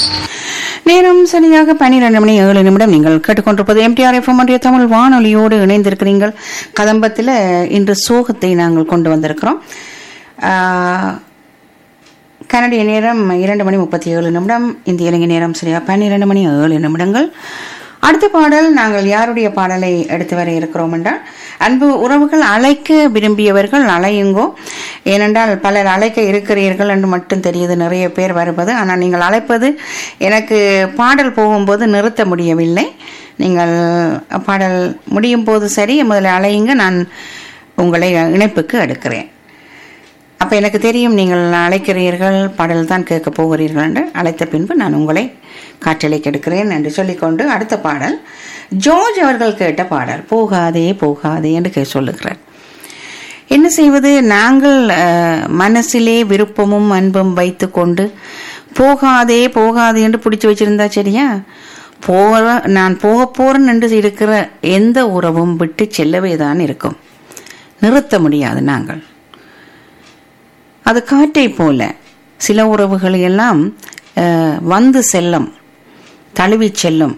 நேரம் சரியாக பன்னிரண்டு மணி ஏழு நிமிடம் நீங்கள் கேட்டுக்கொண்டிருப்பது எம்டிஆர் எஃப்எம் ஒன்றிய தமிழ் வானொலியோடு இணைந்திருக்கிறீர்கள் கதம்பத்தில் இன்று சோகத்தை நாங்கள் கொண்டு வந்திருக்கிறோம் ஆஹ், கனடிய நேரம் இரண்டு மணி முப்பத்தி ஏழு நிமிடம் இந்திய இலங்கை நேரம் சரியா பன்னிரண்டு மணி ஏழு நிமிடங்கள் அடுத்த பாடல் நாங்கள் யாருடைய பாடலை எடுத்து வர இருக்கிறோம் என்றால் அன்பு உறவுகள் அழைக்க விரும்பியவர்கள் அலையுங்கோ ஏனென்றால் பலர் அழைக்க இருக்கிறீர்கள் என்று மட்டும் தெரியுது நிறைய பேர் வருவது ஆனால் நீங்கள் அழைப்பது எனக்கு பாடல் போகும்போது நிறுத்த முடியவில்லை நீங்கள் பாடல் முடியும் போது சரி முதல்ல அலையுங்க நான் உங்களை இணைப்புக்கு எடுக்கிறேன் அப்போ எனக்கு தெரியும் நீங்கள் அழைக்கிறீர்கள் பாடல் தான் கேட்க போகிறீர்கள் என்று அழைத்த பின்பு நான் உங்களை காற்றலைக்கு எடுக்கிறேன் என்று சொல்லிக்கொண்டு அடுத்த பாடல் ஜோர்ஜ் அவர்கள் கேட்ட பாடல் போகாதே போகாதே என்று கே சொல்லுகிறார் என்ன செய்வது நாங்கள் அஹ், மனசிலே விருப்பமும் அன்பும் வைத்துக்கொண்டு போகாதே போகாதே என்று பிடிச்சி வச்சிருந்தா சரியா போற நான் போக போறேன் என்று இருக்கிற எந்த உறவும் விட்டு செல்லவே தான் இருக்கும் நிறுத்த முடியாது நாங்கள் அது காற்றை போல சில உறவுகள் எல்லாம் அஹ், வந்து செல்லும் தழுவி செல்லும்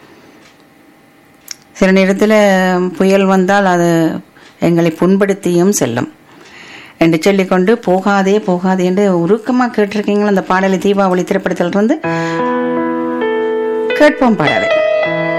சில நேரத்தில் புயல் வந்தால் அது எங்களை புண்படுத்தியும் செல்லும் என்று சொல்லிக்கொண்டு போகாதே போகாதே என்று உருக்கமாக கேட்டிருக்கீங்களா அந்த பாடலை தீபாவளி திரைப்படத்திலிருந்து கேட்போம் பாடலை